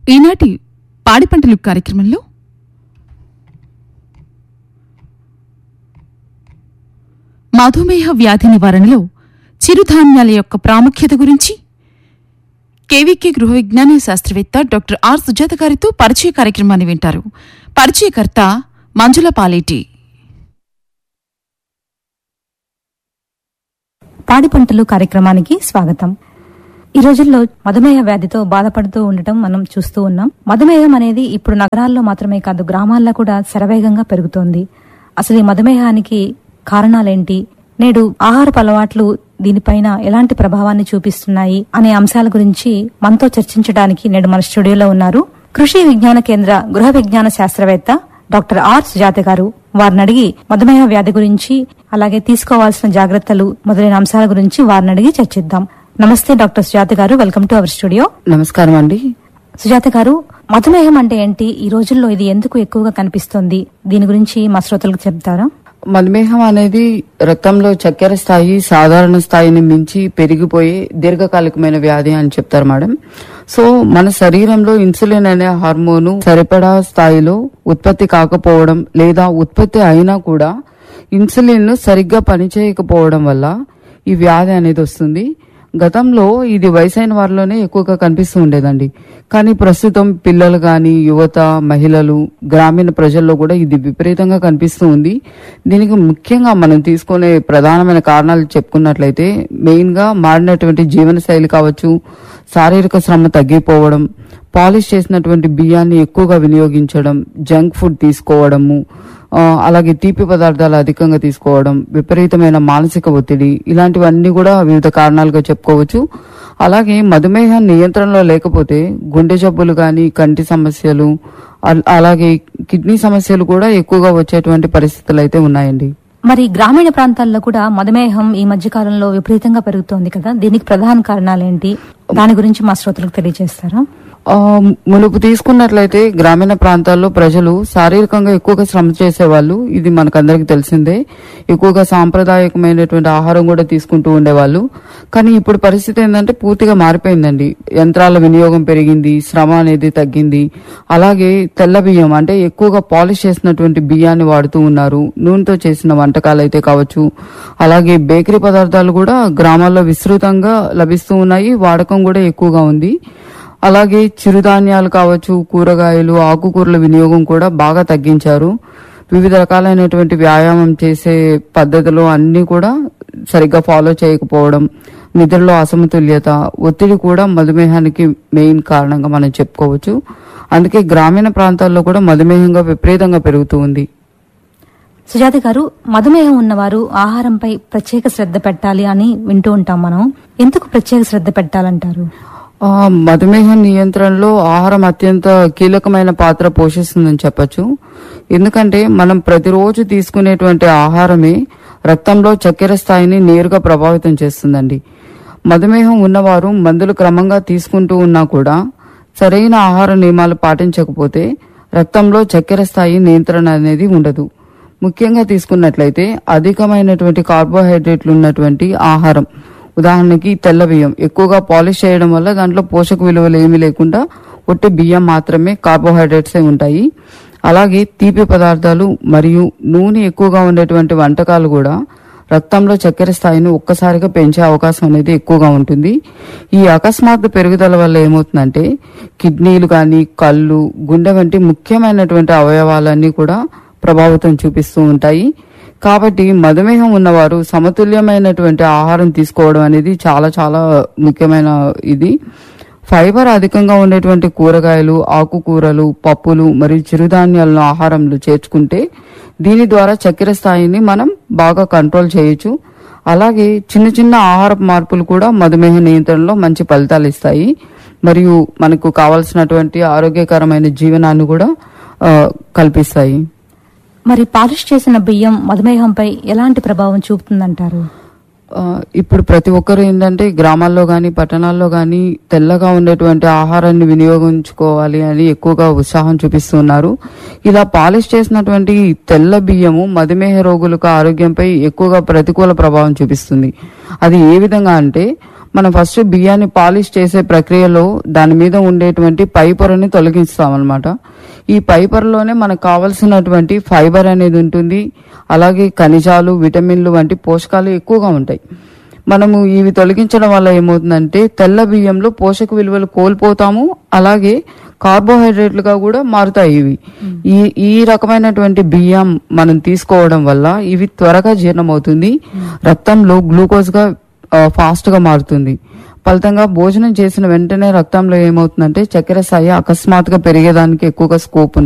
ఈనాటి పాడి పంటలు కార్యక్రమంలో మధుమేహ వ్యాధి నివారణలో చిరుధాన్యాల యొక్క ప్రాముఖ్యత గురించి కేవీకే గృహ విజ్ఞాన శాస్త్రవేత్త డాక్టర్ ఆర్ సుజాత గారితో పరిచయ కార్యక్రమాన్ని వింటారు పరిచయకర్త మంజుల పాలేటి పాడి పంటలు కార్యక్రమానికి స్వాగతం ఈ రోజుల్లో మధుమేహ వ్యాధితో బాధపడుతూ ఉండటం మనం చూస్తూ ఉన్నాం మధుమేహం అనేది ఇప్పుడు నగరాల్లో మాత్రమే కాదు గ్రామాల్లో కూడా శరవేగంగా పెరుగుతోంది అసలు ఈ మధుమేహానికి కారణాలేంటి నేడు ఆహారపు అలవాట్లు దీనిపైన ఎలాంటి ప్రభావాన్ని చూపిస్తున్నాయి అనే అంశాల గురించి మనతో చర్చించడానికి నేడు మన స్టూడియోలో ఉన్నారు కృషి విజ్ఞాన కేంద్ర గృహ విజ్ఞాన శాస్త్రవేత్త డాక్టర్ ఆర్ సుజాత గారు వారిని అడిగి మధుమేహ వ్యాధి గురించి అలాగే తీసుకోవాల్సిన జాగ్రత్తలు మొదలైన అంశాల గురించి వారిని అడిగి చర్చిద్దాం నమస్తే డాక్టర్ సుజాత గారు వెల్కమ్ టు అవర్ స్టూడియో నమస్కారం అండి సుజాత గారు మధుమేహం అంటే ఏంటి ఈ రోజుల్లో ఇది ఎందుకు ఎక్కువగా కనిపిస్తోంది దీని గురించి మా శ్రోతలకు చెప్తారా మధుమేహం అనేది రక్తంలో చక్కెర స్థాయి సాధారణ స్థాయిని మించి పెరిగిపోయే దీర్ఘకాలికమైన వ్యాధి అని చెప్తారు మేడం సో మన శరీరంలో ఇన్సులిన్ అనే హార్మోను సరిపడా స్థాయిలో ఉత్పత్తి కాకపోవడం లేదా ఉత్పత్తి అయినా కూడా ఇన్సులిన్ సరిగ్గా పనిచేయకపోవడం వల్ల ఈ వ్యాధి అనేది వస్తుంది గతంలో ఇది వయసైన వారిలోనే ఎక్కువగా కనిపిస్తూ ఉండేదండి కానీ ప్రస్తుతం పిల్లలు కానీ యువత మహిళలు గ్రామీణ ప్రజల్లో కూడా ఇది విపరీతంగా కనిపిస్తూ ఉంది దీనికి ముఖ్యంగా మనం తీసుకునే ప్రధానమైన కారణాలు చెప్పుకున్నట్లయితే మెయిన్ గా మారినటువంటి జీవనశైలి కావచ్చు శారీరక శ్రమ తగ్గిపోవడం పాలిష్ చేసినటువంటి బియ్యాన్ని ఎక్కువగా వినియోగించడం జంక్ ఫుడ్ తీసుకోవడము ఆ, అలాగే తీపి పదార్థాలు అధికంగా తీసుకోవడం విపరీతమైన మానసిక ఒత్తిడి ఇలాంటివన్నీ కూడా వివిధ కారణాలుగా చెప్పుకోవచ్చు అలాగే మధుమేహం నియంత్రణలో లేకపోతే గుండె జబ్బులు కానీ కంటి సమస్యలు అల్- అలాగే కిడ్నీ సమస్యలు కూడా ఎక్కువగా వచ్చేటువంటి పరిస్థితులు అయితే ఉన్నాయండి మరి గ్రామీణ ప్రాంతాల్లో కూడా మధుమేహం ఈ మధ్య కాలంలో విపరీతంగా పెరుగుతోంది కదా దీనికి ప్రధాన కారణాలేంటి దాని గురించి మా శ్రోతలకు తెలియజేస్తారా ఆ, మునుపు తీసుకున్నట్లయితే గ్రామీణ ప్రాంతాల్లో ప్రజలు శారీరకంగా ఎక్కువగా శ్రమ చేసేవాళ్ళు ఇది మనకందరికి తెలిసిందే ఎక్కువగా సాంప్రదాయకమైనటువంటి ఆహారం కూడా తీసుకుంటూ ఉండేవాళ్ళు కానీ ఇప్పుడు పరిస్థితి ఏంటంటే పూర్తిగా మారిపోయిందండి యంత్రాల వినియోగం పెరిగింది శ్రమ అనేది తగ్గింది అలాగే తెల్ల బియ్యం అంటే ఎక్కువగా పాలిష్ చేసినటువంటి బియ్యాన్ని వాడుతూ ఉన్నారు నూనెతో చేసిన వంటకాలు అయితే కావచ్చు అలాగే బేకరీ పదార్థాలు కూడా గ్రామాల్లో విస్తృతంగా లభిస్తూ ఉన్నాయి వాడకం కూడా ఎక్కువగా ఉంది అలాగే చిరుధాన్యాలు కావచ్చు కూరగాయలు ఆకుకూరల వినియోగం కూడా బాగా తగ్గించారు వివిధ రకాలైనటువంటి వ్యాయామం చేసే పద్ధతులు అన్ని కూడా సరిగ్గా ఫాలో చేయకపోవడం నిద్రలో అసమతుల్యత ఒత్తిడి కూడా మధుమేహానికి మెయిన్ కారణంగా మనం చెప్పుకోవచ్చు అందుకే గ్రామీణ ప్రాంతాల్లో కూడా మధుమేహంగా విపరీతంగా పెరుగుతూ ఉంది సుజాత గారు మధుమేహం ఉన్నవారు ఆహారంపై ప్రత్యేక శ్రద్ధ పెట్టాలి అని వింటూ ఉంటాం మనం ఎందుకు ప్రత్యేక శ్రద్ధ పెట్టాలంటారు ఆ, మధుమేహ నియంత్రణలో ఆహారం అత్యంత కీలకమైన పాత్ర పోషిస్తుందని చెప్పొచ్చు ఎందుకంటే మనం ప్రతిరోజు తీసుకునేటువంటి ఆహారమే రక్తంలో చక్కెర స్థాయిని నేరుగా ప్రభావితం చేస్తుందండి మధుమేహం ఉన్నవారు మందులు క్రమంగా తీసుకుంటూ ఉన్నా కూడా సరైన ఆహార నియమాలు పాటించకపోతే రక్తంలో చక్కెర స్థాయి నియంత్రణ అనేది ఉండదు ముఖ్యంగా తీసుకున్నట్లయితే అధికమైనటువంటి కార్బోహైడ్రేట్లు ఉన్నటువంటి ఆహారం ఉదాహరణకి తెల్ల బియ్యం ఎక్కువగా పాలిష్ చేయడం వల్ల దాంట్లో పోషక విలువలు ఏమీ లేకుండా ఒట్టి బియ్యం మాత్రమే కార్బోహైడ్రేట్సే ఉంటాయి అలాగే తీపి పదార్థాలు మరియు నూనె ఎక్కువగా ఉండేటువంటి వంటకాలు కూడా రక్తంలో చక్కెర స్థాయిని ఒక్కసారిగా పెంచే అవకాశం అనేది ఎక్కువగా ఉంటుంది ఈ అకస్మాత్తు పెరుగుదల వల్ల ఏమవుతుందంటే కిడ్నీలు కానీ కళ్ళు గుండె వంటి ముఖ్యమైనటువంటి అవయవాలన్నీ కూడా ప్రభావితం చూపిస్తూ ఉంటాయి కాబట్టి మధుమేహం ఉన్నవారు సమతుల్యమైనటువంటి ఆహారం తీసుకోవడం అనేది చాలా చాలా ముఖ్యమైన ఇది ఫైబర్ అధికంగా ఉండేటువంటి కూరగాయలు ఆకుకూరలు పప్పులు మరియు చిరుధాన్యాలను ఆహారంలో చేర్చుకుంటే దీని ద్వారా చక్కెర స్థాయిని మనం బాగా కంట్రోల్ చేయొచ్చు అలాగే చిన్న చిన్న ఆహార మార్పులు కూడా మధుమేహ నియంత్రణలో మంచి ఫలితాలు ఇస్తాయి మరియు మనకు కావాల్సినటువంటి ఆరోగ్యకరమైన జీవనాన్ని కూడా ఆ, కల్పిస్తాయి మరి పాలిష్ చేసిన బియ్యం మధుమేహంపై ఎలాంటి ప్రభావం చూపుతుందంటారు ఆ, ఇప్పుడు ప్రతి ఒక్కరు ఏంటంటే గ్రామాల్లో కానీ పట్టణాల్లో కానీ తెల్లగా ఉండేటువంటి ఆహారాన్ని వినియోగించుకోవాలి అని ఎక్కువగా ఉత్సాహం చూపిస్తున్నారు ఇలా పాలిష్ చేసినటువంటి తెల్ల బియ్యము మధుమేహ రోగులకు ఆరోగ్యంపై ఎక్కువగా ప్రతికూల ప్రభావం చూపిస్తుంది అది ఏ విధంగా అంటే మనం ఫస్ట్ బియ్యాన్ని పాలిష్ చేసే ప్రక్రియలో దాని మీద ఉండేటువంటి పై పొరని తొలగిస్తాం అనమాట ఈ పై పొరలోనే మనకు కావలసినటువంటి ఫైబర్ అనేది ఉంటుంది అలాగే ఖనిజాలు విటమిన్లు వంటి పోషకాలు ఎక్కువగా ఉంటాయి మనము ఇవి తొలగించడం వల్ల ఏమవుతుందంటే తెల్ల బియ్యంలో పోషక విలువలు కోల్పోతాము అలాగే కార్బోహైడ్రేట్లుగా కూడా మారుతాయి ఇవి ఈ ఈ రకమైనటువంటి బియ్యం మనం తీసుకోవడం వల్ల ఇవి త్వరగా జీర్ణమవుతుంది రక్తంలో గ్లూకోజ్ గా ఫాస్ట్ గా మారుతుంది ఫలితంగా భోజనం చేసిన వెంటనే రక్తంలో ఏమవుతుందంటే చక్కెర స్థాయి అకస్మాత్తుగా పెరిగేదానికి ఎక్కువగా స్కోప్ ఉంది